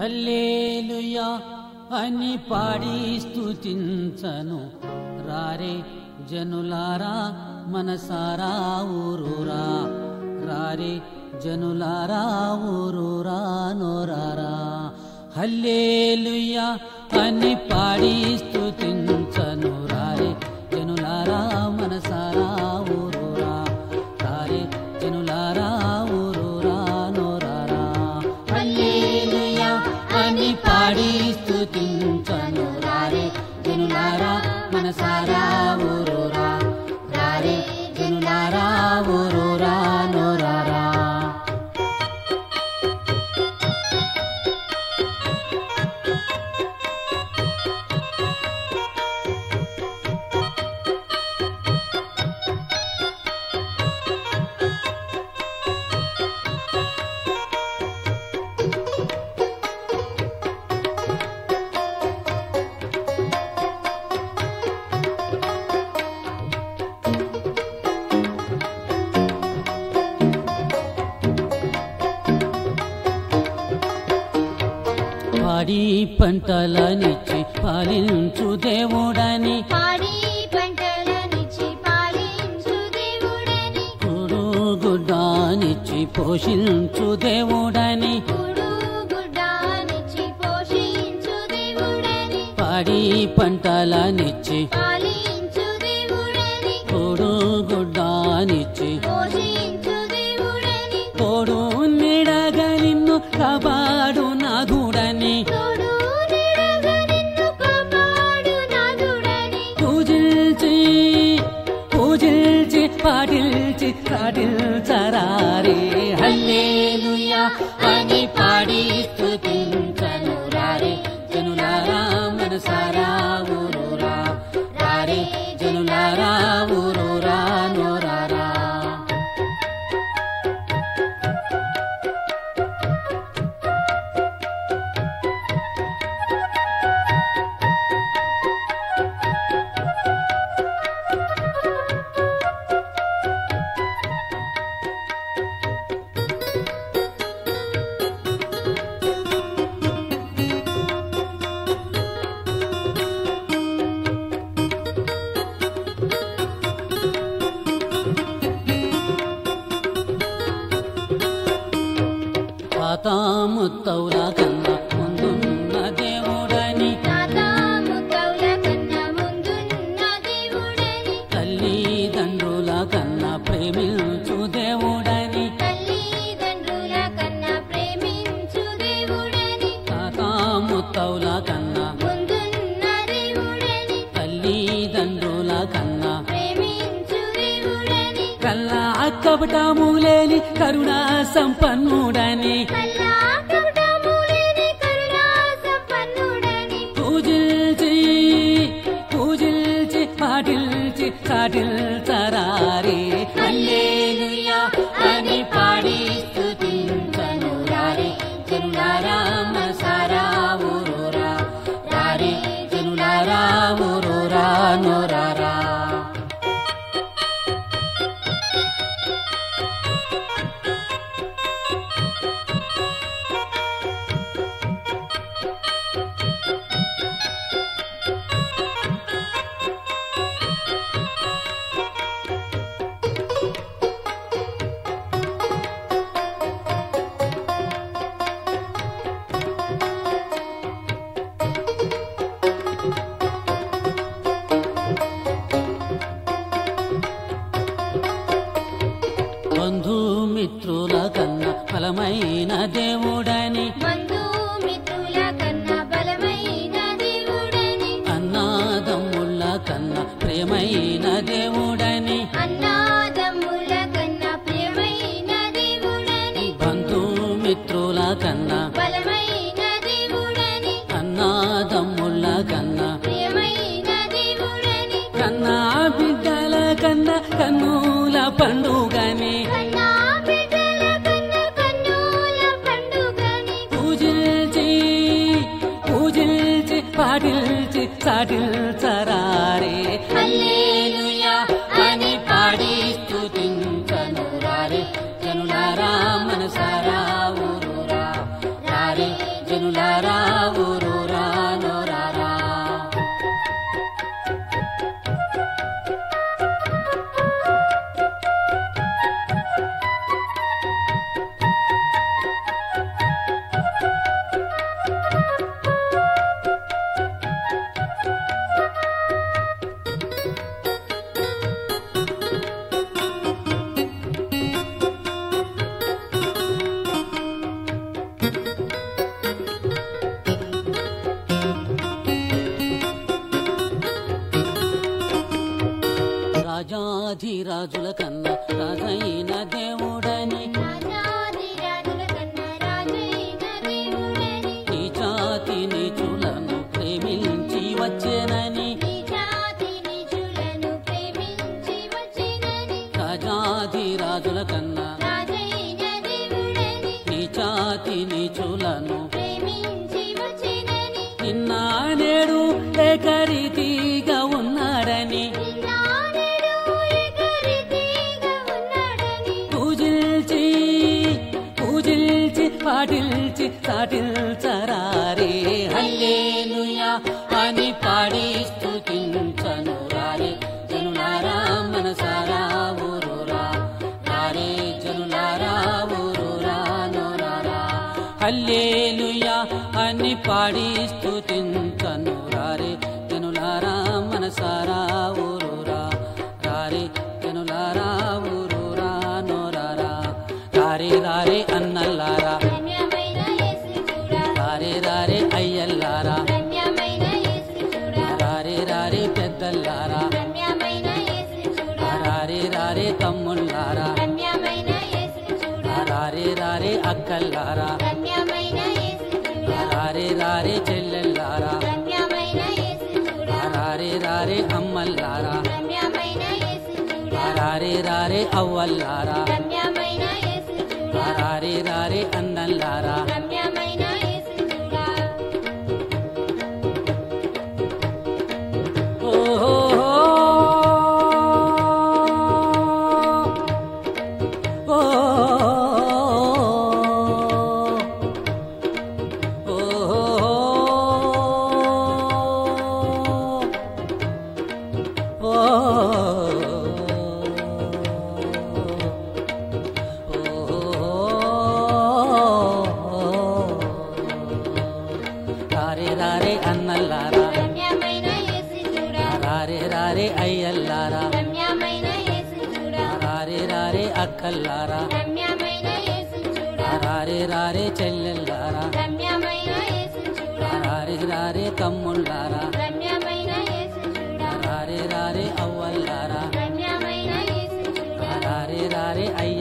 hallelujah అని పాడి స్తుతించను రారే జనులారా మనసారా ఊరూరా రారే జనులారా ఊరూరా నోరారా హల్లేలుయా అని పాడి స్తుతించను రారే జనులారా మనసారా ఊరూరా రారే జనులారా ఊరూరా నోరారా హల్లేలుయా అని పాడి స్తుతించను రారే జనులారా మనసారా ఊరూరా రారే జనులారా ఊరూరా నోరారా పాడి పంటలనిచ్చి పాలించు దేవుడని పాడి పంటలనిచ్చి పాలించు దేవుడని కూడు గుడ్డానిచ్చి పోషించు దేవుడని కూడు గుడ్డానిచ్చి పోషించు దేవుడని పాడి పంటలనిచ్చి పాలించు దేవుడని కూడు గుడ్డానిచ్చి పోషించు దేవుడని తోడు నిడగా నిన్ను కాపాడు నాథుడని తోడు నీడగా నిన్ను కాపాడు నాథుడని పూజించి పూజించి పాటిల్చి పాటిల్చరారే హల్లేలుయా అని పాడి స్తుతించను రారే జనులారా మనసారా ఊరూరా రారే జనులారా ఊరూరా నోరారా పాతాముత్తౌల కన్నా ముందున్న దేవుడని తాతా ముత్తౌల కన్నా ముందున్న దేవుడని తల్లిదండ్రుల కన్నా ప్రేమించు దేవుడని తల్లిదండ్రుల కన్నా ప్రేమించు దేవుడని తాతాముత్తౌల కన్నా ముందున్న దేవుడని తల్లిదండ్రుల కన్నా ప్రేమించు దేవుడని కల్లా అక్కబటాము లేని కరుణా సంపన్నుడని కల్లా కపటము లేని కరుణా సంపన్నుడని పూజిల్చి పూజిల్చి పాటిల్చి చాటిల్చరారే హల్లేలుయా అని పాడి స్తుతించను రారే జనులారా మనసారా ఊరూరా రారే జనులారా ఊరూరా నోరారా బంధుమిత్రుల కన్నా ఫలమైన దేవుడని బంధుమిత్రుల కన్నా బలమైన దేవుడని అన్నాదమ్ముళ్ళ కన్నా ప్రేమైన దేవుడని అన్నాదమ్ముల కన్నా ప్రియమైన దేవుడని బంధుమిత్రుల కన్నా బలమైన దేవుడని అన్నాదమ్ముళ్ళ కన్నా ప్రియమైన దేవుడని కన్నా బిడ్డల కన్నా కన్నుల పండుగని కన్నా బిడ్డల కన్నా కన్నుల పండుగని పూజించి పూజించి పాటిల్చి చాటిల్చరారే హల్లేలుయా అని పాడి స్తుతించను రారే జనులారా మనసారా ఊరూరా రారే జను జనులారా ఊరూరా నోరారా రాజాధిరాజుల కన్నా రాజైన దేవుడని రాజాధిరాజుల కన్నా రాజైన దేవుడని నీ జాతి నీచులను ప్రేమించి వచ్చేనని నీ జాతి నిజులను ప్రేమించి వచ్చినని రాజాధిరాజుల కన్నా రాజైన దేవుడని నీ జాతి నీచులను ప్రేమించి వచ్చినని నిన్న నేడు ఏకరీతిగా ఉన్నాడని నిన్నాడెడు ఏకరీతిగా ఉన్నాడని పూజిల్చి పూజిల్చి పాటిల్చి సాటిల్చరారే హల్లేలుయా అని పాడి స్తుతించను రారే జనులారా మనసారా ఊరూరా రారే జనులారా ఊరూరా నోరారా హల్లేలుయా అని పాడి స్తుతించను రారే జనులారా మనసారా ఊరూరా రారే జనులారా ఊరూరా నోరారా రారే రారే అన్నల్లారా రమ్యమైన యేసు చూడా రారే రారే అయ్యల్లారా రమ్యమైన యేసు చూడా రారే రారే పెద్దల్లారా రమ్యమైన యేసు చూడా రారే రారే తమ్ముళ్ళారా రమ్యమైన యేసు చూడా రారే రారే అక్కల్లారా రమ్యమైన యేసు చూడా రారే రారే చెల్లెల్లారా రమ్యమైన యేసు చూడా రారే రారే అమ్మల్లారా రమ్యమైన యేసు చూడా రారే రారే అవ్వల్లారా రమ్యమైన యేసు చూడా రారే రారే అన్నల్లారా రమ్యమైన యేసు చూడా ఓహో రారే రారే అన్నల్లారా రమ్యమైన యేసు చూడా రారే రారే అయ్యల్లారా రమ్యమైన యేసు చూడా రారే రారే అక్కల్లారా రమ్యమైన యేసు చూడా రారే రారే చెల్లెల్లారా రమ్యమైన యేసు చూడా రారే రారే తమ్ముళ్ళారా రమ్యమైన యేసు చూడా రారే రారే అవ్వల్లారా రమ్యమైన యేసు చూడా రారే రారే అయ్య